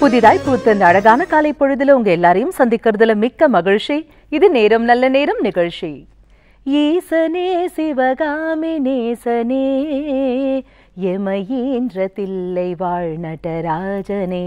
புதிதாய் பூத்த இந்த அழகான காலை பொழுதுல உங்க எல்லாரையும் சந்திக்கிறதுல மிக்க மகிழ்ச்சி இது நேரம் நல்ல நேரம் நிகழ்ச்சி ஈசனே சிவகாமி நேசனே எமையீன்ற தில்லை வாழ் நடராஜனே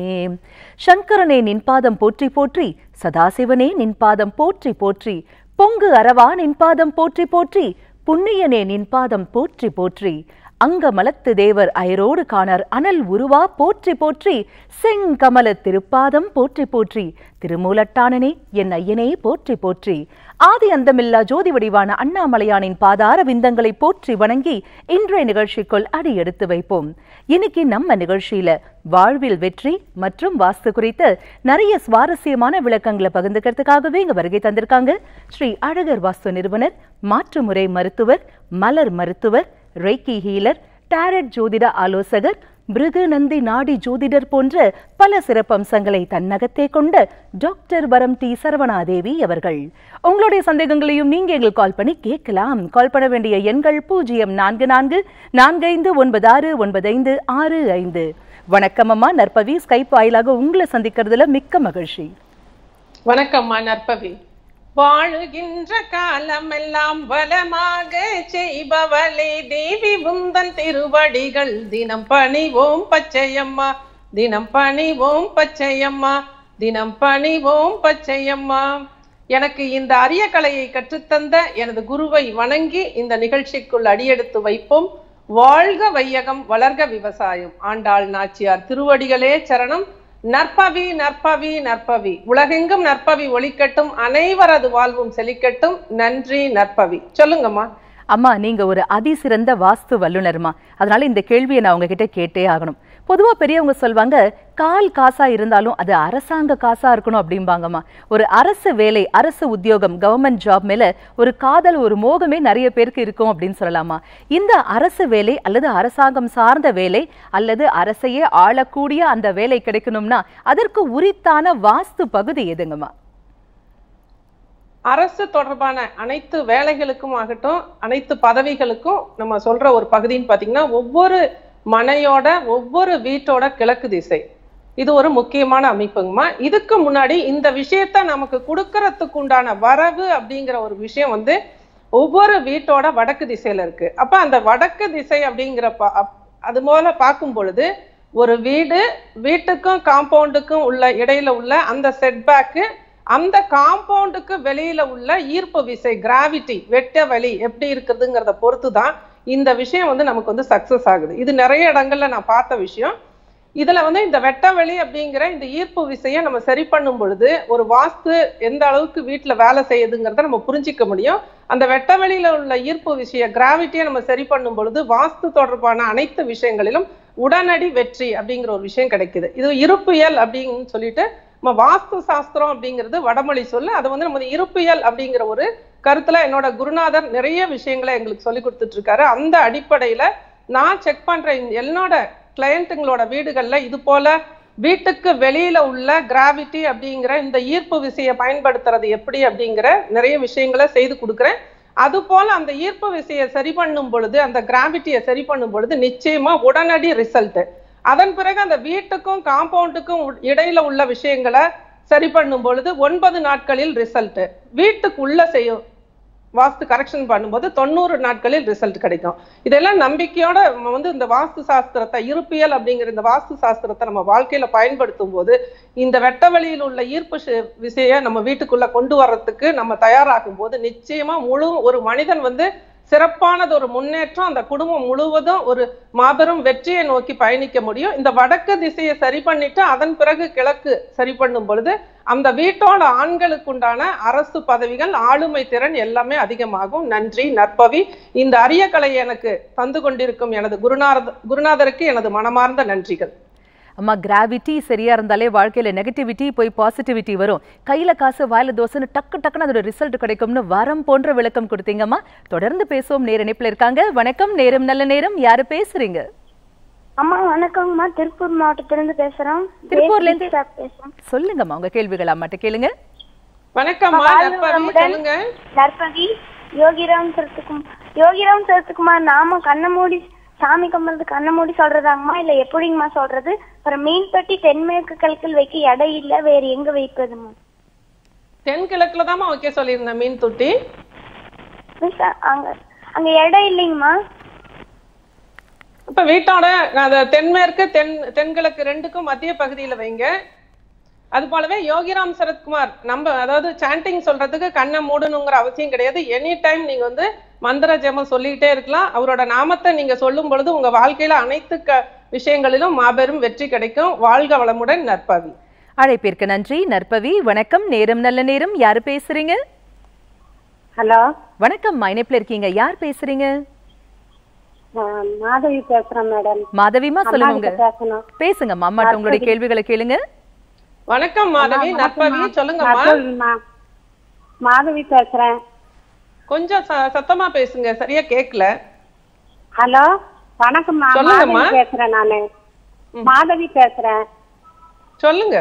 சங்கரனே நின் பாதம் போற்றி போற்றி சதாசிவனே நின் பாதம் போற்றி போற்றி பொங்கு அரவா நின் பாதம் போற்றி போற்றி புண்ணியனே நின் பாதம் போற்றி போற்றி அங்க மலத்து தேவர் அயரோடு காணர் அனல் உருவா போற்றி போற்றி செங்கமல திருப்பாதம் போற்றி போற்றி திருமூலட்டானனே என் ஐயனே போற்றி போற்றி ஆதி அந்தமில்லா ஜோதி வடிவான அண்ணாமலையானின் பாதார விந்தங்களை போற்றி வணங்கி இன்றைய நிகழ்ச்சிக்குள் அடி எடுத்து வைப்போம் இன்னைக்கு நம்ம நிகழ்ச்சியில வாழ்வில் வெற்றி மற்றும் வாஸ்து குறித்து நிறைய சுவாரஸ்யமான விளக்கங்களை பகிர்ந்துக்கிறதுக்காகவே இங்க வருகை தந்திருக்காங்க ஸ்ரீ அழகர் வாஸ்து நிறுவனர் மாற்றுமுறை மருத்துவர் மலர் மருத்துவர் ரெய்கி ஹீலர் டாரட் ஜோதிட ஆலோசகர் பிருகு நந்தி நாடி ஜோதிடர் போன்ற பல சிறப்பம்சங்களை தன்னகத்தே கொண்ட டாக்டர் வரம் டி சரவணாதேவி அவர்கள் உங்களுடைய சந்தேகங்களையும் நீங்க எங்களுக்கு கால் பண்ணி கேட்கலாம் கால் பண்ண வேண்டிய எண்கள் பூஜ்ஜியம் நான்கு நான்கு நான்கு ஐந்து ஒன்பது ஆறு ஒன்பது ஐந்து ஆறு ஐந்து வணக்கம் அம்மா நற்பவி ஸ்கைப் வாயிலாக உங்களை சந்திக்கிறதுல மிக்க மகிழ்ச்சி வணக்கம்மா நற்பவி வாழுகின்ற காலமெல்லாம் வளமாக செய்பவளே தேவி உந்தன் திருவடிகள் தினம் பணிவோம் பச்சையம்மா தினம் பணிவோம் பச்சையம்மா தினம் பணிவோம் பச்சையம்மா எனக்கு இந்த அரிய கலையை கற்றுத்தந்த எனது குருவை வணங்கி இந்த நிகழ்ச்சிக்குள் அடியெடுத்து வைப்போம் வாழ்க வையகம் வளர்க விவசாயம் ஆண்டாள் நாச்சியார் திருவடிகளே சரணம் நற்பவி நற்பவி நற்பவி உலகெங்கும் நற்பவி ஒழிக்கட்டும் அனைவரது வாழ்வும் செழிக்கட்டும் நன்றி நற்பவி சொல்லுங்கம்மா அம்மா நீங்க ஒரு அதிசிறந்த வாஸ்து வல்லுனர்மா அதனால இந்த கேள்வியை நான் உங்ககிட்ட கேட்டே ஆகணும் பொதுவா பெரியவங்க சொல்வாங்க கால் காசா இருந்தாலும் அது அரசாங்க காசா இருக்கணும் அப்படிம்பாங்கம்மா ஒரு அரசு வேலை அரசு உத்தியோகம் கவர்மெண்ட் ஜாப் மேல ஒரு காதல் ஒரு மோகமே நிறைய பேருக்கு இருக்கும் அப்படின்னு சொல்லலாமா இந்த அரசு வேலை அல்லது அரசாங்கம் சார்ந்த வேலை அல்லது அரசையே ஆளக்கூடிய அந்த வேலை கிடைக்கணும்னா அதற்கு உரித்தான வாஸ்து பகுதி எதுங்கம்மா அரசு தொடர்பான அனைத்து வேலைகளுக்கும் ஆகட்டும் அனைத்து பதவிகளுக்கும் நம்ம சொல்ற ஒரு பகுதின்னு பாத்தீங்கன்னா ஒவ்வொரு மனையோட ஒவ்வொரு வீட்டோட கிழக்கு திசை இது ஒரு முக்கியமான அமைப்புங்கம்மா இதுக்கு முன்னாடி இந்த விஷயத்த நமக்கு கொடுக்கறதுக்கு உண்டான வரவு அப்படிங்கிற ஒரு விஷயம் வந்து ஒவ்வொரு வீட்டோட வடக்கு திசையில இருக்கு அப்ப அந்த வடக்கு திசை அப்படிங்கிற பா- அப்- அது போல பார்க்கும் பொழுது ஒரு வீடு வீட்டுக்கும் காம்பவுண்டுக்கும் உள்ள இடையில உள்ள அந்த செட்பேக்கு அந்த காம்பவுண்டுக்கு வெளியில உள்ள ஈர்ப்பு விசை கிராவிட்டி வெட்ட வலி எப்படி இருக்குதுங்கிறத பொறுத்து தான் இந்த விஷயம் வந்து நமக்கு வந்து சக்சஸ் ஆகுது இது நிறைய இடங்கள்ல நான் பார்த்த விஷயம் இதுல வந்து இந்த வெட்ட வெளி அப்படிங்கிற இந்த ஈர்ப்பு விசையை நம்ம சரி பண்ணும் பொழுது ஒரு வாஸ்து எந்த அளவுக்கு வீட்டுல வேலை செய்யுதுங்கிறத நம்ம புரிஞ்சிக்க முடியும் அந்த வெட்ட வெளியில உள்ள ஈர்ப்பு விஷய கிராவிட்டியை நம்ம சரி பண்ணும் பொழுது வாஸ்து தொடர்பான அனைத்து விஷயங்களிலும் உடனடி வெற்றி அப்படிங்கிற ஒரு விஷயம் கிடைக்குது இது இருப்பியல் அப்படின்னு சொல்லிட்டு நம்ம வாஸ்து சாஸ்திரம் அப்படிங்கிறது வடமொழி சொல்லு அது வந்து நம்ம இருப்பியல் அப்படிங்கிற ஒரு கருத்துல என்னோட குருநாதர் நிறைய விஷயங்களை எங்களுக்கு சொல்லி கொடுத்துட்டு இருக்காரு அந்த அடிப்படையில நான் செக் பண்ற இந்த என்னோட கிளையண்ட்டுங்களோட வீடுகள்ல இது போல வீட்டுக்கு வெளியில உள்ள கிராவிட்டி அப்படிங்கிற இந்த ஈர்ப்பு விசையை பயன்படுத்துறது எப்படி அப்படிங்கிற நிறைய விஷயங்களை செய்து கொடுக்குறேன் அது போல அந்த ஈர்ப்பு விசையை சரி பண்ணும் பொழுது அந்த கிராவிட்டியை சரி பண்ணும் பொழுது நிச்சயமா உடனடி ரிசல்ட் அதன் பிறகு அந்த வீட்டுக்கும் காம்பவுண்டுக்கும் இடையில உள்ள விஷயங்களை சரி பண்ணும் பொழுது ஒன்பது நாட்களில் ரிசல்ட் வீட்டுக்கு உள்ள செய்யும் வாஸ்து கரெக்ஷன் பண்ணும்போது தொண்ணூறு நாட்களில் ரிசல்ட் கிடைக்கும் இதெல்லாம் நம்பிக்கையோட நம்ம வந்து இந்த வாஸ்து சாஸ்திரத்தை இருப்பியல் அப்படிங்கிற இந்த வாஸ்து சாஸ்திரத்தை நம்ம வாழ்க்கையில பயன்படுத்தும் போது இந்த வெட்ட வெளியில் உள்ள ஈர்ப்பு சி- விசையை நம்ம வீட்டுக்குள்ள கொண்டு வர்றதுக்கு நம்ம தயாராகும் போது நிச்சயமா முழு ஒரு மனிதன் வந்து சிறப்பானது ஒரு முன்னேற்றம் அந்த குடும்பம் முழுவதும் ஒரு மாபெரும் வெற்றியை நோக்கி பயணிக்க முடியும் இந்த வடக்கு திசையை சரி பண்ணிட்டு அதன் பிறகு கிழக்கு சரி பண்ணும் பொழுது அந்த வீட்டோட ஆண்களுக்கு உண்டான அரசு பதவிகள் ஆளுமை திறன் எல்லாமே அதிகமாகும் நன்றி நற்பவி இந்த அரிய கலை எனக்கு தந்து கொண்டிருக்கும் எனது குருநாத குருநாதருக்கு எனது மனமார்ந்த நன்றிகள் அம்மா கிராவிட்டி சரியா இருந்தாலே வாழ்க்கையில நெகட்டிவிட்டி போய் பாசிட்டிவிட்டி வரும் கையில காசு வாயில தோசைன்னு டக்கு டக்குன்னு அதோட ரிசல்ட் கிடைக்கும்னு வரம் போன்ற விளக்கம் கொடுத்தீங்கம்மா தொடர்ந்து பேசுவோம் நேர இணைப்புல இருக்காங்க வணக்கம் நேரம் நல்ல நேரம் யாரு பேசுறீங்க அம்மா வணக்கங்கம்மா திருப்பூர் மாவட்டத்திலிருந்து பேசுறோம் திருப்பூர்ல இருந்து? தேவி பேசுறோம் சொல்லுங்கம்மா உங்க கேள்விகள் அம்மாட்ட கேளுங்க வணக்கம்மா வாழ்க நற்பவி வளமுடன். சொல்லுங்க நற்பவி யோகிராம் சரத்குமார் யோகிராம் சரத்குமார் நாம கண்ணை மூடி சாமி கும்பிடுறது கண்ணை மூடி சொல்றதாங்கம்மா இல்ல எப்படிங்கம்மா சொல்றது அப்புறம் மீன் தொட்டி தென்மேற்கு கிழக்கில் வைக்க இடம் இல்ல வேற எங்க வைப்பதும்மா தென்கிழக்குல தாம்மா வைக்க சொல்லியிருந்தேன் மீன் தொட்டி மிஸ் அங்க அங்க இடம் இல்லைங்கம்மா இப்ப வீட்டோட அந்த தென்மேற்கு தென் தென்கிழக்கு ரெண்டுக்கும் மத்திய பகுதியில வைங்க அது போலவே யோகிராம் சரத்குமார் நம்ம அதாவது சாண்டிங் சொல்றதுக்கு கண்ணை மூடணுங்கிற அவசியம் கிடையாது எனி டைம் நீங்க வந்து மந்திர ஜெபம் சொல்லிக்கிட்டே இருக்கலாம் அவரோட நாமத்தை நீங்க சொல்லும் பொழுது உங்க வாழ்க்கையில அனைத்து க விஷயங்களிலும் மாபெரும் வெற்றி கிடைக்கும் வாழ்க வளமுடன் நற்பவி அழைப்பிற்கு நன்றி நற்பவி வணக்கம் நேரம் நல்ல நேரம் யாரு பேசுறீங்க ஹலோ வணக்கம் மைனப்ல இருக்கீங்க யார் பேசுறீங்க நான் மாதவி பேசுறேன் மேடம் மாதவிமா சொல்லுங்க உங்க கிட்ட பேசணும் பேசுங்க அம்மாட்ட உங்களுடைய கேள்விகளை கேளுங்க வணக்கம் மாதவி நற்பவி சொல்லுங்கம்மா மாதவிமா. மாதவி பேசுறேன் கொஞ்சம் ச- சத்தமா பேசுங்க சரியா கேட்கல ஹலோ வணக்கம்மா சொல்லுங்கம்மா. மாதவி பேசுறேன் நானு மாதவி பேசுறேன் சொல்லுங்க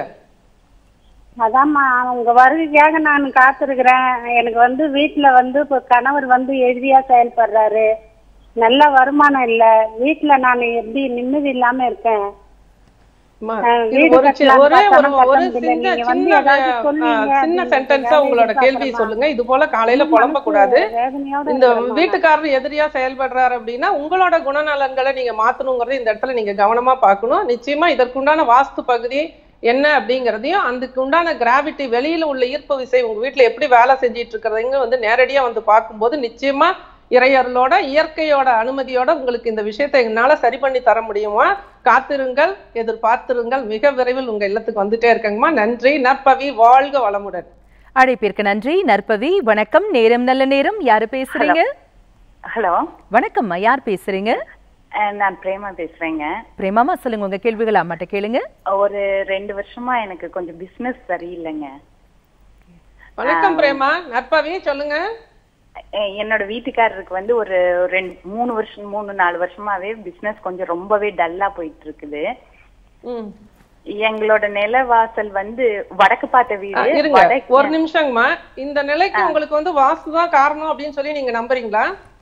அதாம்மா உங்க வருகைக்காக நான் காத்திருக்கிறேன் எனக்கு வந்து வீட்டுல வந்து இப்ப கணவர் வந்து எழுதியா செயல்படுறாரு நல்ல வருமானம் இல்ல வீட்டுல நான் எப்படி நிம்மதி இல்லாம இருக்கேன் அம்மா, அஹ் இது வீடு ஒரு சி- கட்டலாம் ஒரே ஒரு பார்த்தா ஒரு கட்ட முடியல. சின்ன நீங்க வந்து சின்ன ஏதாவது வே- சொல்லுவீங்க ஆ, சின்ன அப்படின்னு சென்டென்ஸா வேலையை உங்களோட கேள்வி பார்க்கறேம்மா. சொல்லுங்க இது போல காலையில புலம்ப கூடாது வேதனையோட இந்த இருக்கிறேம்மா. வீட்டுக்காரர் எதிரியா செயல்படுறாரு அப்படின்னா உங்களோட குணநலன்களை நீங்க மாத்தணுங்கிறது இந்த இடத்துல நீங்க கவனமா பார்க்கணும் நிச்சயமா இதற்குண்டான வாஸ்து பகுதி என்ன அப்படிங்கறதையும் அதுக்கு உண்டான கிராவிட்டி வெளியில உள்ள ஈர்ப்பு விசை உங்க வீட்டுல எப்படி வேலை செஞ்சிட்டு இருக்கிறதைங்க வந்து நேரடியா வந்து பார்க்கும்போது நிச்சயமா இறையருளோட இயற்கையோட அனுமதியோட உங்களுக்கு இந்த விஷயத்தை என்னால சரி பண்ணி தர முடியுமா காத்திருங்கள் எதிர்பார்த்திருங்கள் மிக விரைவில் உங்க இல்லத்துக்கு வந்துட்டே இருக்கங்கம்மா நன்றி நற்பவி வாழ்க வளமுடன் அழைப்பிற்கு நன்றி நற்பவி வணக்கம் நேரம் நல்ல நேரம் யாரு பேசுறீங்க ஹலோ வணக்கம்மா யார் பேசுறீங்க அஹ் நான் பிரேமா பேசுறேங்க பிரேமாமா சொல்லுங்க உங்க கேள்விகளை அம்மாட்ட கேளுங்க ஒரு ரெண்டு வருஷமா எனக்கு கொஞ்சம் பிசினஸ் சரியில்லைங்க வணக்கம் பிரேமா நற்பவி சொல்லுங்க அஹ் என்னோட வீட்டுக்காரருக்கு வந்து ஒரு ரெண்டு மூணு வருஷம் மூணு நாலு வருஷமாவே பிசினஸ் கொஞ்சம் ரொம்பவே டல்லா போயிட்டு இருக்குது ம் எங்களோட நிலவாசல் வந்து வடக்கு பார்த்த ஆ, வீடு இருங்க வடக்கு- ஒரு நிமிஷங்கம்மா இந்த நிலைக்கு உங்களுக்கு வந்து வாஸ்து தான் காரணம் அப்படின்னு சொல்லி நீங்க நம்புறீங்களா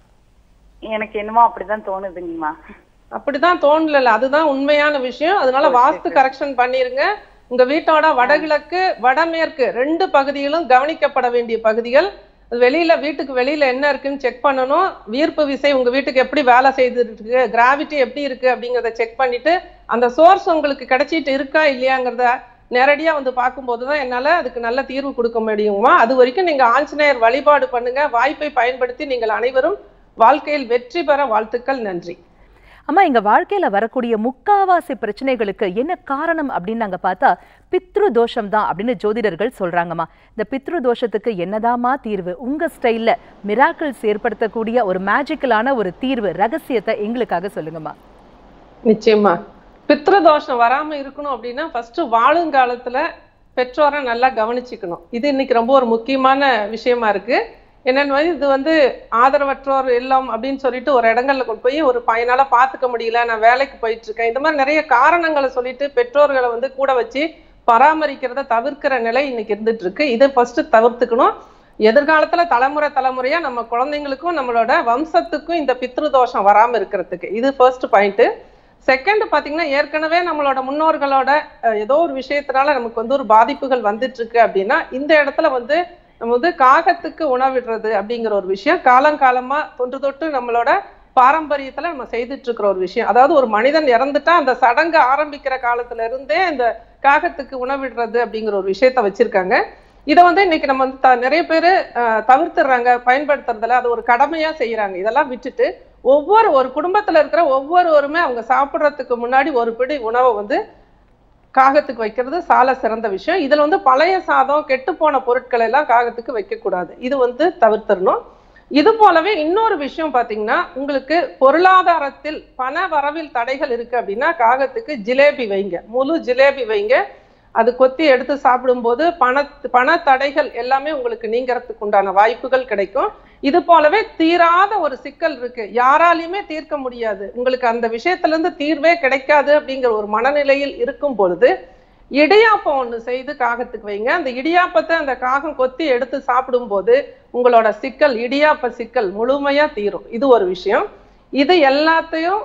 எனக்கு என்னமோ அப்படிதான் தோணுதுங்கம்மா அப்படிதான் தோணல அதுதான் உண்மையான விஷயம் அதனால வாஸ்து கரெக்ஷன் பண்ணிருங்க உங்க வீட்டோட வடகிழக்கு வடமேற்கு ரெண்டு பகுதிகளும் கவனிக்கப்பட வேண்டிய பகுதிகள் அது வெளியில வீட்டுக்கு வெளியில என்ன இருக்குன்னு செக் பண்ணணும் வீர்ப்பு விசை உங்க வீட்டுக்கு எப்படி வேலை செய்துட்டு இருக்கு கிராவிட்டி எப்படி இருக்கு அப்படிங்கறத செக் பண்ணிட்டு அந்த சோர்ஸ் உங்களுக்கு கிடைச்சிட்டு இருக்கா இல்லையாங்கிறத நேரடியா வந்து பார்க்கும்போது தான் என்னால அதுக்கு நல்ல தீர்வு கொடுக்க முடியுமா அது வரைக்கும் நீங்க ஆஞ்சநேயர் வழிபாடு பண்ணுங்க வாய்ப்பை பயன்படுத்தி நீங்கள் அனைவரும் வாழ்க்கையில் வெற்றி பெற வாழ்த்துக்கள் நன்றி அம்மா எங்க வாழ்க்கையில வரக்கூடிய முக்காவாசி பிரச்சனைகளுக்கு என்ன காரணம் அப்படின்னு நாங்க பார்த்தா பித்ரு தோஷம் தான் அப்படின்னு ஜோதிடர்கள் சொல்றாங்கம்மா இந்த பித்ரு தோஷத்துக்கு என்னதாம்மா தீர்வு உங்க ஸ்டைல்ல மிராக்கிள்ஸ் ஏற்படுத்தக்கூடிய ஒரு மேஜிக்கலான ஒரு தீர்வு ரகசியத்தை எங்களுக்காக சொல்லுங்கம்மா நிச்சயமா பித்ருதோஷம் வராம இருக்கணும் அப்படின்னா ஃபர்ஸ்ட் வாழுங்காலத்துல பெற்றோரை நல்லா கவனிச்சுக்கணும் இது இன்னைக்கு ரொம்ப ஒரு முக்கியமான விஷயமா இருக்கு என்னன்னு இது வந்து ஆதரவற்றோர் இல்லம் அப்படின்னு சொல்லிட்டு ஒரு இடங்கள்ல கொண்டு போய் ஒரு பையனால பாத்துக்க முடியல நான் வேலைக்கு போயிட்டு இருக்கேன் இந்த மாதிரி நிறைய காரணங்களை சொல்லிட்டு பெற்றோர்களை வந்து கூட வச்சு பராமரிக்கிறத தவிர்க்கிற நிலை இன்னைக்கு இருந்துட்டு இருக்கு இதை ஃபர்ஸ்ட் தவிர்த்துக்கணும் எதிர்காலத்துல தலைமுறை தலைமுறையா நம்ம குழந்தைங்களுக்கும் நம்மளோட வம்சத்துக்கும் இந்த பித்ரு தோஷம் வராம இருக்கிறதுக்கு இது ஃபர்ஸ்ட் பாயிண்ட் செகண்ட் பாத்தீங்கன்னா ஏற்கனவே நம்மளோட முன்னோர்களோட அஹ், ஏதோ ஒரு விஷயத்தினால நமக்கு வந்து ஒரு பாதிப்புகள் வந்துட்டு இருக்கு அப்படின்னா இந்த இடத்துல வந்து நம்ம வந்து காகத்துக்கு உணவிடுறது அப்படிங்கிற ஒரு விஷயம் காலங்காலமா தொன்று தொட்டு நம்மளோட பாரம்பரியத்துல நம்ம செய்துட்டு இருக்கிற ஒரு விஷயம் அதாவது ஒரு மனிதன் இறந்துட்டா அந்த சடங்கு ஆரம்பிக்கிற காலத்துல இருந்தே இந்த காகத்துக்கு உணவிடுறது அப்படிங்கிற ஒரு விஷயத்த வச்சிருக்காங்க இதை வந்து இன்னைக்கு நம்ம வந்து த- நிறைய பேர் தவிர்த்துடுறாங்க பயன்படுத்துறதுல அது ஒரு கடமையா செய்யறாங்க இதெல்லாம் விட்டுட்டு ஒவ்வொரு ஒரு குடும்பத்துல இருக்கிற ஒவ்வொருவருமே அவங்க சாப்பிடுறதுக்கு முன்னாடி ஒரு பிடி உணவை வந்து காகத்துக்கு வைக்கிறது சால சிறந்த விஷயம் இதுல வந்து பழைய சாதம் கெட்டு போன பொருட்கள் எல்லாம் காகத்துக்கு வைக்கக்கூடாது இது வந்து தவிர்த்திடணும் இது போலவே இன்னொரு விஷயம் பாத்தீங்கன்னா உங்களுக்கு பொருளாதாரத்தில் பண வரவில் தடைகள் இருக்கு அப்படின்னா காகத்துக்கு ஜிலேபி வைங்க முழு ஜிலேபி வைங்க அது கொத்தி எடுத்து சாப்பிடும்போது பண பண தடைகள் எல்லாமே உங்களுக்கு நீங்கிறதுக்கு உண்டான வாய்ப்புகள் கிடைக்கும் இது போலவே தீராத ஒரு சிக்கல் இருக்கு யாராலையுமே தீர்க்க முடியாது உங்களுக்கு அந்த விஷயத்துல இருந்து தீர்வே கிடைக்காது அப்படிங்கிற ஒரு மனநிலையில் இருக்கும் பொழுது இடியாப்பம் ஒண்ணு செய்து காகத்துக்கு வைங்க அந்த இடியாப்பத்தை அந்த காகம் கொத்தி எடுத்து சாப்பிடும்போது உங்களோட சிக்கல் இடியாப்ப சிக்கல் முழுமையா தீரும் இது ஒரு விஷயம் இது எல்லாத்தையும்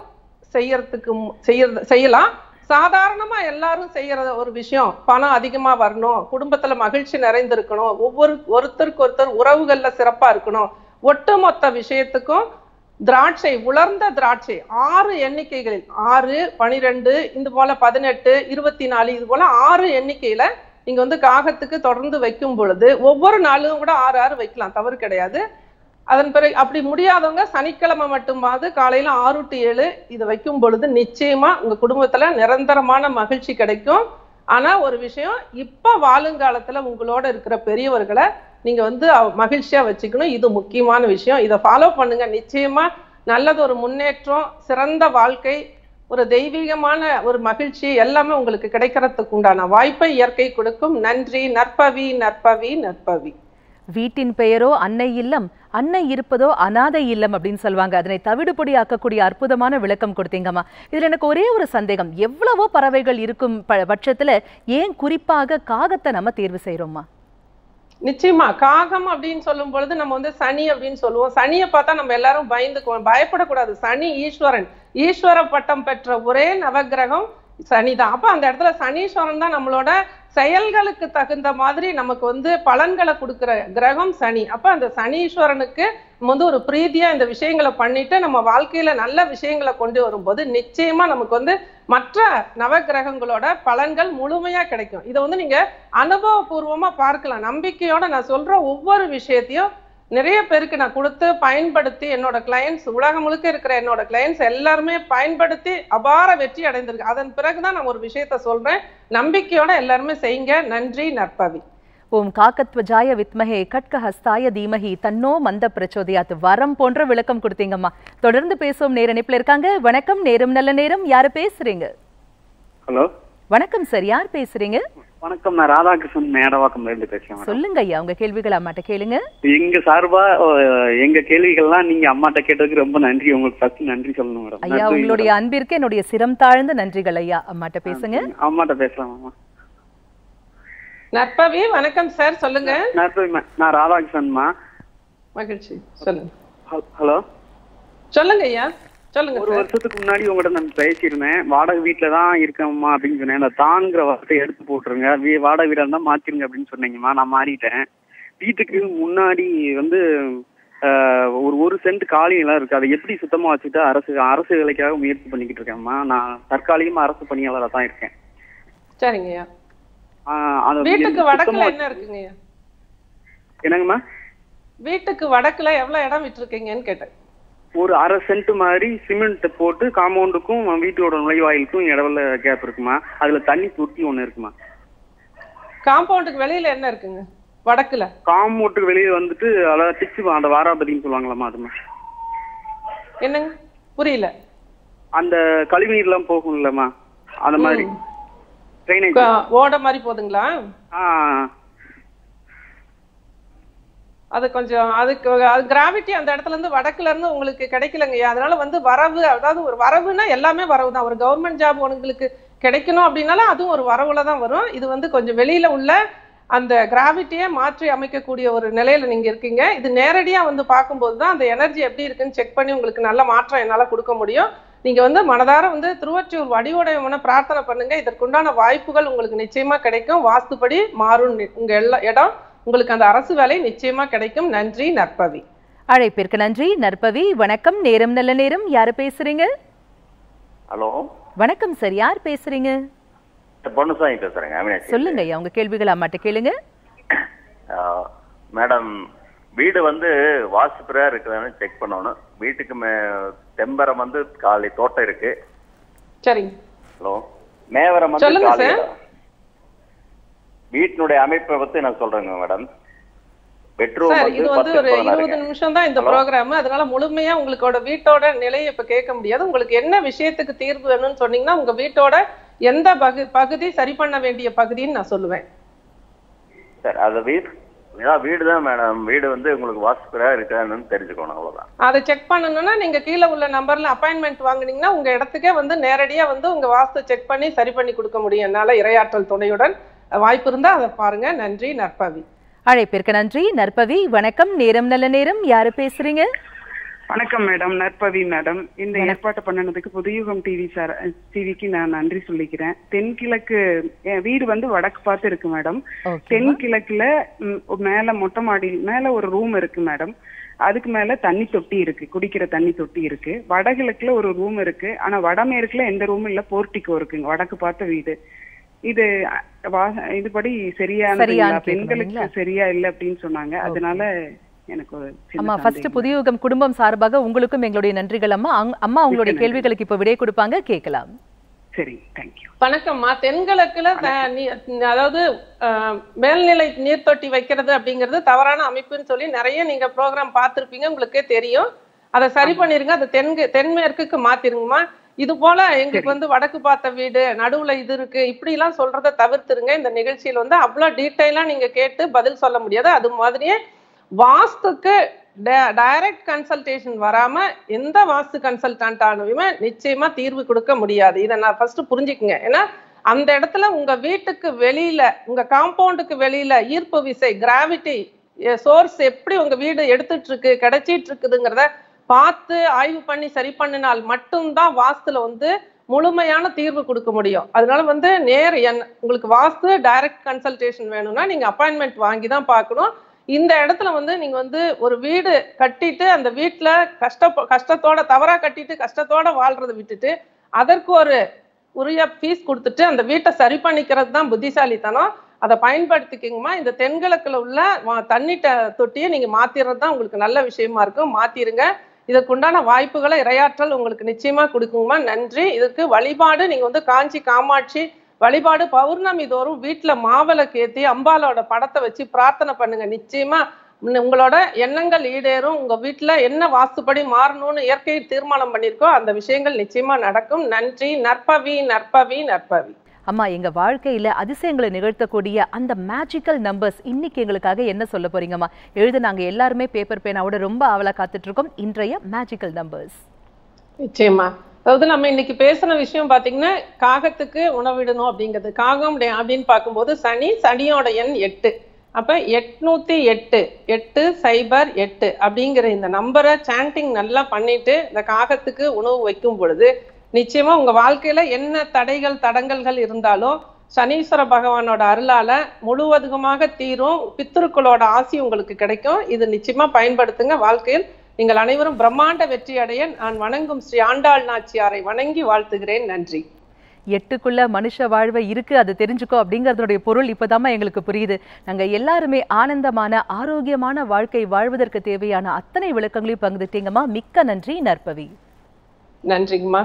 செய்யறதுக்கு மு- செய்யறது செய்யலாம் சாதாரணமா எல்லாரும் செய்யற ஒரு விஷயம் பணம் அதிகமா வரணும் குடும்பத்துல மகிழ்ச்சி நிறைந்திருக்கணும் ஒவ்வொரு ஒருத்தருக்கு ஒருத்தர் உறவுகள்ல சிறப்பா இருக்கணும் ஒட்டுமொத்த விஷயத்துக்கும் திராட்சை உலர்ந்த திராட்சை ஆறு எண்ணிக்கைகளில் ஆறு பனிரெண்டு இது போல பதினெட்டு இருபத்தி நாலு இது போல ஆறு எண்ணிக்கையில நீங்க வந்து காகத்துக்கு தொடர்ந்து வைக்கும் பொழுது ஒவ்வொரு நாளும் கூட ஆறு ஆறு வைக்கலாம் தவறு கிடையாது அதன் பிறகு அப்படி முடியாதவங்க சனிக்கிழமை மட்டுமாவது காலையில ஆறு டு ஏழு இதை வைக்கும் பொழுது நிச்சயமா உங்க குடும்பத்துல நிரந்தரமான மகிழ்ச்சி கிடைக்கும் ஆனா ஒரு விஷயம் இப்ப வாழுங்காலத்துல உங்களோட இருக்கிற பெரியவர்களை நீங்க வந்து அவ- மகிழ்ச்சியா வச்சுக்கணும் இது முக்கியமான விஷயம் இதை ஃபாலோ பண்ணுங்க நிச்சயமா நல்லது ஒரு முன்னேற்றம் சிறந்த வாழ்க்கை ஒரு தெய்வீகமான ஒரு மகிழ்ச்சி எல்லாமே உங்களுக்கு கிடைக்கிறதுக்கு உண்டான வாய்ப்பை இயற்கை கொடுக்கும் நன்றி நற்பவி நற்பவி நற்பவி வீட்டின் பெயரோ அன்னை இல்லம் அன்னை இருப்பதோ அனாதை இல்லம் அப்படின்னு சொல்லுவாங்க அதனை தவிடுபொடி ஆக்கக்கூடிய அற்புதமான விளக்கம் கொடுத்தீங்கம்மா இதுல எனக்கு ஒரே ஒரு சந்தேகம் எவ்வளவோ பறவைகள் இருக்கும் ப- பட்சத்துல ஏன் குறிப்பாக காகத்தை நம்ம தேர்வு செய்றோம்மா நிச்சயமா காகம் அப்படின்னு சொல்லும் பொழுது நம்ம வந்து சனி அப்படின்னு சொல்லுவோம் சனியை பார்த்தா நம்ம எல்லாரும் பயந்துக்குவோம் பயப்படக்கூடாது சனி ஈஸ்வரன் ஈஸ்வர பட்டம் பெற்ற ஒரே நவக்கிரகம் சனிதான் அப்ப அந்த இடத்துல சனீஸ்வரன் தான் நம்மளோட செயல்களுக்கு தகுந்த மாதிரி நமக்கு வந்து பலன்களை கொடுக்கிற கிரகம் சனி அப்ப அந்த சனீஸ்வரனுக்கு நம்ம வந்து ஒரு பிரீதியா இந்த விஷயங்களை பண்ணிட்டு நம்ம வாழ்க்கையில நல்ல விஷயங்களை கொண்டு வரும்போது நிச்சயமா நமக்கு வந்து மற்ற நவக்கிரகங்களோட பலன்கள் முழுமையா கிடைக்கும் இதை வந்து நீங்க அனுபவபூர்வமா பார்க்கலாம் நம்பிக்கையோட நான் சொல்ற ஒவ்வொரு விஷயத்தையும் நிறைய பேருக்கு நான் கொடுத்து பயன்படுத்தி என்னோட கிளையண்ட்ஸ் உலகம் முழுக்க இருக்கிற என்னோட கிளையண்ட்ஸ் எல்லாருமே பயன்படுத்தி அபார வெற்றி அடைந்திருக்கு அதன் பிறகுதான் நான் ஒரு விஷயத்த சொல்றேன் நம்பிக்கையோட எல்லாருமே செய்யுங்க நன்றி நற்பவி ஓம் காக்கத்வஜாய வித்மஹே கட்கஹஸ்தாய தீமஹி தன்னோ மந்த பிரச்சோதயாத் வரம் போன்ற விளக்கம் கொடுத்தீங்கம்மா தொடர்ந்து பேசுவோம் நேர இணைப்புல இருக்காங்க வணக்கம் நேரம் நல்ல நேரம் யாரு பேசுறீங்க ஹலோ வணக்கம் சார் யார் பேசுறீங்க வணக்கம் நான் ராதாகிருஷ்ணன் மேடவாக்கம்ல இருந்து பேசுறேன் மேடம். சொல்லுங்க ஐயா உங்க கேள்விகள் அம்மாட்ட கேளுங்க எங்க சார்பா அஹ், எங்க கேள்விகள்லாம் நீங்க அம்மாட்ட கேட்டதுக்கு ரொம்ப நன்றி உங்களுக்கு ஃபர்ஸ்ட் நன்றி சொல்லணும் மேடம் ஐயா நன்றி உங்களுடைய மேடம். அன்பிற்கு என்னுடைய சிரம் தாழ்ந்த நன்றிகள் ஐயா அம்மாட்ட பேசுங்க அம்மாட்ட பேசலாம் அம்மா நற்பவி வணக்கம் சார் சொல்லுங்க நான் போய் ம- நான் ராதாகிருஷ்ணன்மா மகிழ்ச்சி சொல்லுங்க ஹல்- ஹலோ சொல்லுங்க ஐயா சொல்லுங்க ஒரு சார் வருஷத்துக்கு முன்னாடி உங்கள்கிட்ட நான் பேசியிருந்தேன் வாடகை வீட்டுல தான் இருக்கேம்மா அப்படின்னு சொன்னேன் அந்த தான்ங்கிற வார்த்தை எடுத்து போட்டுருங்க வீ- வாடகை வீடா இருந்தா மாத்திருங்க அப்படின்னு சொன்னீங்கம்மா நான் மாறிட்டேன் வீட்டுக்கு முன்னாடி வந்து ஆஹ், ஒரு ஒரு சென்ட் காலி நிலம் இருக்கு அதை எப்படி சுத்தமா வச்சுட்டு அரசு அரசு வேலைக்காக முயற்சி பண்ணிக்கிட்டு இருக்கேன்மா நான் தற்காலிகமா அரசு பணியாளராக தான் இருக்கேன் சரிங்க ஐயா ஆஹ், அதை வீட்டுக்கு சுத்தமா வடக்குல வச்சு- என்ன இருக்குங்க ஐயா என்னங்கம்மா வீட்டுக்கு வடக்குல எவ்வளவு இடம் விட்டுருக்கீங்கன்னு கேட்டேன் ஒரு அரை சென்ட் மாதிரி சிமெண்ட் போட்டு காம்பவுண்டுக்கும் வீட்டோட நுழைவாயிலுக்கும் இடவுல கேப் இருக்குமா அதுல தண்ணி தொட்டி ஒண்ணு இருக்குமா காம்பவுண்டுக்கு வெளியில என்ன இருக்குங்க வடக்குல காம்பவுண்டுக்கு வெளியே வந்துட்டு அதாவது டிச்சு அந்த வாராபதின்னு சொல்லுவாங்களாமா அதுமா என்னங்க புரியல அந்த கழிவுநீர் எல்லாம் போகும் இல்லம்மா அந்த மாதிரி ட்ரைனேஜ் க- ஓட மாதிரி போதுங்களா ஆ அது கொஞ்சம் அதுக்கு அது கிராவிட்டி அந்த இடத்துல இருந்து வடக்குல இருந்து உங்களுக்கு கிடைக்கலங்கய்யா அதனால வந்து வரவு அதாவது ஒரு வரவுனா எல்லாமே வரவு தான் ஒரு கவர்மெண்ட் ஜாப் உங்களுக்கு கிடைக்கணும் அப்படின்னாலும் அதுவும் ஒரு வரவுல தான் வரும் இது வந்து கொஞ்சம் வெளியில உள்ள அந்த கிராவிட்டியை மாற்றி அமைக்கக்கூடிய ஒரு நிலையில நீங்க இருக்கீங்க இது நேரடியா வந்து பார்க்கும்போது தான் அந்த எனர்ஜி எப்படி இருக்குன்னு செக் பண்ணி உங்களுக்கு நல்ல மாற்றம் என்னால கொடுக்க முடியும் நீங்க வந்து மனதார வந்து திருவொற்றியூர் வடிவுடையவன பிரார்த்தனை பண்ணுங்க இதற்குண்டான வாய்ப்புகள் உங்களுக்கு நிச்சயமா கிடைக்கும் வாஸ்துப்படி மாறும் நி- உங்க எல்லா இடம் உங்களுக்கு அந்த அரசு வேலை நிச்சயமா கிடைக்கும் நன்றி நற்பவி அழைப்பிற்கு நன்றி நற்பவி வணக்கம் நேரம் நல்ல நேரம் யாரு பேசுறீங்க ஹலோ வணக்கம் சார் யார் பேசுறீங்க பொன்னுசாமி பேசுறேங்க அவினாசி சொல்லுங்க ஐயா உங்க கேள்விகள் அம்மாட்ட கேளுங்க ஆஹ், மேடம் வீடு வந்து வாஸ்துபிரா இருக்குதான்னு செக் பண்ணணும் வீட்டுக்கு மே தெம்பரம் வந்து காலை தோட்டம் இருக்கு சரிங்க ஹலோ மேவரம் வந்து சொல்லுங்க காலி சார். இடம். வீட்டினுடைய அமைப்பை பத்தி நான் சொல்றேங்க மேடம் பெட்ரூம் சார் வந்து இது வந்து பத்து ஒரு பதினாறு இருபது இருக்கு. நிமிஷம் தான் இந்த Hello? ப்ரோக்ராம் அதனால முழுமையா உங்களோட வீட்டோட நிலையை இப்ப கேட்க முடியாது உங்களுக்கு என்ன விஷயத்துக்கு தீர்வு வேணும்னு சொன்னீங்கன்னா உங்க வீட்டோட எந்த பகு பகுதி சரி பண்ண வேண்டிய பகுதின்னு நான் சொல்லுவேன் சார் அது வீடு ஏதாவது வீடு தான் மேடம் வீடு வந்து உங்களுக்கு வாஸ்துபிரா இருக்கான்னு தெரிஞ்சுக்கணும் அவ்வளவுதான் அதை செக் பண்ணணும்னா நீங்க கீழே உள்ள நம்பர்ல அப்பாயின்மெண்ட் வாங்குனீங்கன்னா உங்க இடத்துக்கே வந்து நேரடியா வந்து உங்க வாஸ்து செக் பண்ணி சரி பண்ணி கொடுக்க முடியும் என்னால இரையாற்றல் துணையுடன் வாய்ப்பு இருந்தா அதை பாருங்க நன்றி நற்பவி அழைப்பிற்கு நன்றி நற்பவி வணக்கம் நேரம் நல்ல நேரம் யாரு பேசுறீங்க வணக்கம் மேடம் நற்பவி மேடம் இந்த ஏற்பாட்டை பண்ணினதுக்கு புதுயுகம் டிவி சார் டிவிக்கு நான் நன்றி சொல்லிக்கிறேன் தென்கிழக்கு என் வீடு வந்து வடக்கு பார்த்து இருக்கு மேடம் ஓகே தென்கிழக்குல ம், மேல மொட்டை மாடி மேல ஒரு ரூம் இருக்கு மேடம் அதுக்கு மேல தண்ணி தொட்டி இருக்கு குடிக்கிற தண்ணி தொட்டி இருக்கு வடகிழக்குல ஒரு ரூம் இருக்கு ஆனா வடமேற்குல எந்த ரூம் இல்ல போர்ட்டிகோ இருக்குங்க வடக்கு பார்த்த வீடு இது அ, வா- இதுபடி சரியானதுங்களா சரியான்னு பெண்களுக்கு கேட்கணுங்களா? சரியா இல்ல அப்படின்னு சொன்னாங்க அதனால எனக்கு ஒரு சின்ன அம்மா ஃபர்ஸ்ட் சந்தேகம். புதியுகம் குடும்பம் சார்பாக உங்களுக்கும் எங்களுடைய நன்றிகள் அம்மா அங்க- அம்மா உங்களுடைய மிக்க நன்றி. கேள்விகளுக்கு இப்ப விடை கொடுப்பாங்க கேட்கலாம் சரி தேங்க்யூ வணக்கம்மா தென்கிழக்குல த- நீ- அதாவது அஹ், மேல்நிலை நீர்த்தொட்டி வைக்கிறது அப்படிங்கிறது தவறான அமைப்புன்னு சொல்லி நிறைய நீங்க ப்ரோக்ராம் பார்த்திருப்பீங்க உங்களுக்கே தெரியும் அதை சரி பண்ணிருங்க அதை தென்கு தென்மேற்குக்கு மாத்திருங்கம்மா இது போல எங்களுக்கு வந்து வடக்கு பார்த்த வீடு நடுவுல இது இருக்கு இப்படி எல்லாம் சொல்றதை தவிர்த்துருங்க இந்த நிகழ்ச்சியில வந்து அவ்வளவு டீட்டெயிலா நீங்க கேட்டு பதில் சொல்ல முடியாது அது மாதிரியே வாஸ்துக்கு டைரக்ட் கன்சல்டேஷன் வராம எந்த வாஸ்து கன்சல்டன்ட் ஆனுமே நிச்சயமா தீர்வு கொடுக்க முடியாது இதை நான் ஃபர்ஸ்ட் புரிஞ்சுக்குங்க ஏன்னா அந்த இடத்துல உங்க வீட்டுக்கு வெளியில உங்க காம்பவுண்டுக்கு வெளியில ஈர்ப்பு விசை கிராவிட்டி சோர்ஸ் எப்படி உங்க வீடு எடுத்துட்டு இருக்கு கிடைச்சிட்டு இருக்குதுங்கிறத பார்த்து ஆய்வு பண்ணி சரி பண்ணினால் மட்டும்தான் வாஸ்துல வந்து முழுமையான தீர்வு கொடுக்க முடியும் அதனால வந்து நேர் என் உங்களுக்கு வாஸ்து டைரக்ட் கன்சல்டேஷன் வேணும்னா நீங்க அப்பாயின்மெண்ட் வாங்கி தான் பார்க்கணும் இந்த இடத்துல வந்து நீங்க வந்து ஒரு வீடு கட்டிட்டு அந்த வீட்டுல கஷ்ட கஷ்டத்தோட தவறா கட்டிட்டு கஷ்டத்தோட வாழ்றதை விட்டுட்டு அதற்கு ஒரு உரிய ஃபீஸ் கொடுத்துட்டு அந்த வீட்டை சரி பண்ணிக்கிறது தான் புத்திசாலித்தனம் அதை பயன்படுத்திக்கிங்கம்மா இந்த தென்கிழக்குல உள்ள வா- தண்ணி ட- தொட்டியை நீங்க மாத்திறது தான் உங்களுக்கு நல்ல விஷயமா இருக்கும் மாத்திருங்க இதற்குண்டான வாய்ப்புகளை இரையாற்றல் உங்களுக்கு நிச்சயமா கொடுக்குங்கம்மா நன்றி இதுக்கு வழிபாடு நீங்க வந்து காஞ்சி காமாட்சி வழிபாடு பௌர்ணமி தோறும் வீட்டுல மாவிளக்கு ஏத்தி அம்பாலோட படத்தை வச்சு பிரார்த்தனை பண்ணுங்க நிச்சயமா உங்க- உங்களோட எண்ணங்கள் ஈடேறும் உங்க வீட்டுல என்ன வாஸ்துப்படி மாறணும்னு இயற்கை தீர்மானம் பண்ணிருக்கோ அந்த விஷயங்கள் நிச்சயமா நடக்கும் நன்றி நற்பவி நற்பவி நற்பவி அம்மா எங்க வாழ்க்கையில அதிசயங்களை நிகழ்த்தக்கூடிய அந்த மேஜிக்கல் நம்பர்ஸ் இன்னைக்கு எங்களுக்காக என்ன சொல்ல போறீங்கம்மா எழுத நாங்க எல்லாருமே பேப்பர் பேனாவோட ரொம்ப ஆவலா காத்துட்டு இருக்கோம் இன்றைய மேஜிக்கல் நம்பர்ஸ் நிச்சயமா அதாவது நம்ம இன்னைக்கு பேசுன விஷயம் பாத்தீங்கன்னா காகத்துக்கு உணவிடணும் அப்படிங்கிறது காகம் டே- அப்படின்னு பார்க்கும்போது சனி சனியோட எண் எட்டு அப்ப எட்நூத்தி எட்டு எட்டு சைபர் எட்டு அப்படிங்கிற இந்த நம்பரை சாண்டிங் நல்லா பண்ணிட்டு இந்த காகத்துக்கு உணவு வைக்கும் பொழுது நிச்சயமா உங்க வாழ்க்கையில என்ன தடைகள் தடங்கல்கள் இருந்தாலும் சனீஸ்வர பகவானோட அருளால முழுவதுமாக தீரும் பித்திருக்களோட ஆசி உங்களுக்கு கிடைக்கும் இது நிச்சயமா பயன்படுத்துங்க வாழ்க்கையில் நீங்கள் அனைவரும் பிரம்மாண்ட வெற்றி அடைய நான் வணங்கும் ஸ்ரீ ஆண்டாள் நாச்சியாரை வணங்கி வாழ்த்துகிறேன் நன்றி எட்டுக்குள்ள மனுஷ வாழ்வை இருக்கு அது தெரிஞ்சுக்கோ அப்படிங்கறதுடைய பொருள் இப்பதாம்மா எங்களுக்கு புரியுது நாங்க எல்லாருமே ஆனந்தமான ஆரோக்கியமான வாழ்க்கை வாழ்வதற்கு தேவையான அத்தனை விளக்கங்களையும் பங்குத்தீங்கம்மா மிக்க நன்றி நற்பவி நன்றிங்கம்மா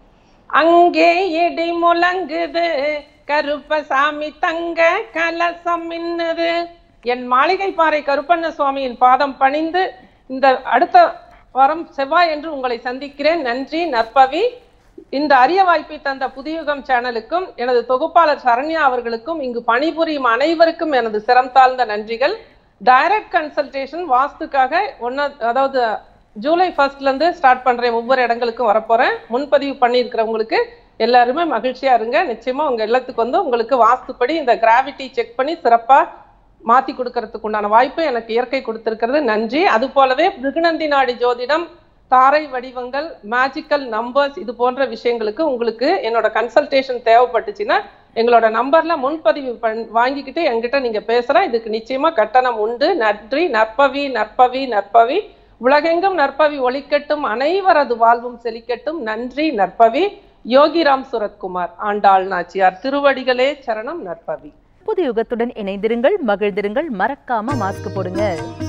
அங்கே இடி முழங்குது கருப்பசாமி தங்க கலசம் மின்னுது என் மாளிகை பாறை கருப்பண்ண சுவாமியின் பாதம் பணிந்து இந்த அடுத்த வாரம் செவ்வாய் என்று உங்களை சந்திக்கிறேன் நன்றி நற்பவி இந்த அரிய வாய்ப்பை தந்த புதியுகம் சேனலுக்கும் எனது தொகுப்பாளர் சரண்யா அவர்களுக்கும் இங்கு பணிபுரியும் அனைவருக்கும் எனது சிரம் தாழ்ந்த நன்றிகள் டைரக்ட் கன்சல்டேஷன் வாஸ்துக்காக ஒன்னா அதாவது ஜூலை ஃபர்ஸ்ட்ல இருந்து ஸ்டார்ட் பண்றேன் ஒவ்வொரு இடங்களுக்கும் வரப்போறேன் முன்பதிவு பண்ணியிருக்கிறவங்களுக்கு எல்லாருமே மகிழ்ச்சியா இருங்க நிச்சயமா உங்க இல்லத்துக்கு வந்து உங்களுக்கு வாஸ்துப்படி இந்த கிராவிட்டி செக் பண்ணி சிறப்பா மாத்தி கொடுக்கறதுக்கு உண்டான வாய்ப்பு எனக்கு இயற்கை கொடுத்திருக்கிறது நன்றி அது போலவே பிருகுநந்தி நாடி ஜோதிடம் தாரை வடிவங்கள் மேஜிக்கல் நம்பர்ஸ் இது போன்ற விஷயங்களுக்கு உங்களுக்கு என்னோட கன்சல்டேஷன் தேவைப்பட்டுச்சுன்னா எங்களோட நம்பர்ல முன்பதிவு பண் வாங்கிக்கிட்டு என்கிட்ட நீங்க பேசுறேன் இதுக்கு நிச்சயமா கட்டணம் உண்டு நன்றி நற்பவி நற்பவி நற்பவி உலகெங்கும் நற்பவி ஒளிக்கட்டும் அனைவரது வாழ்வும் செழிக்கட்டும் நன்றி நற்பவி யோகிராம் சுரத்குமார் ஆண்டாள் நாச்சியார் திருவடிகளே சரணம் நற்பவி புது யுகத்துடன் இணைந்திருங்கள் மகிழ்ந்திருங்கள் மறக்காம மாஸ்க் போடுங்க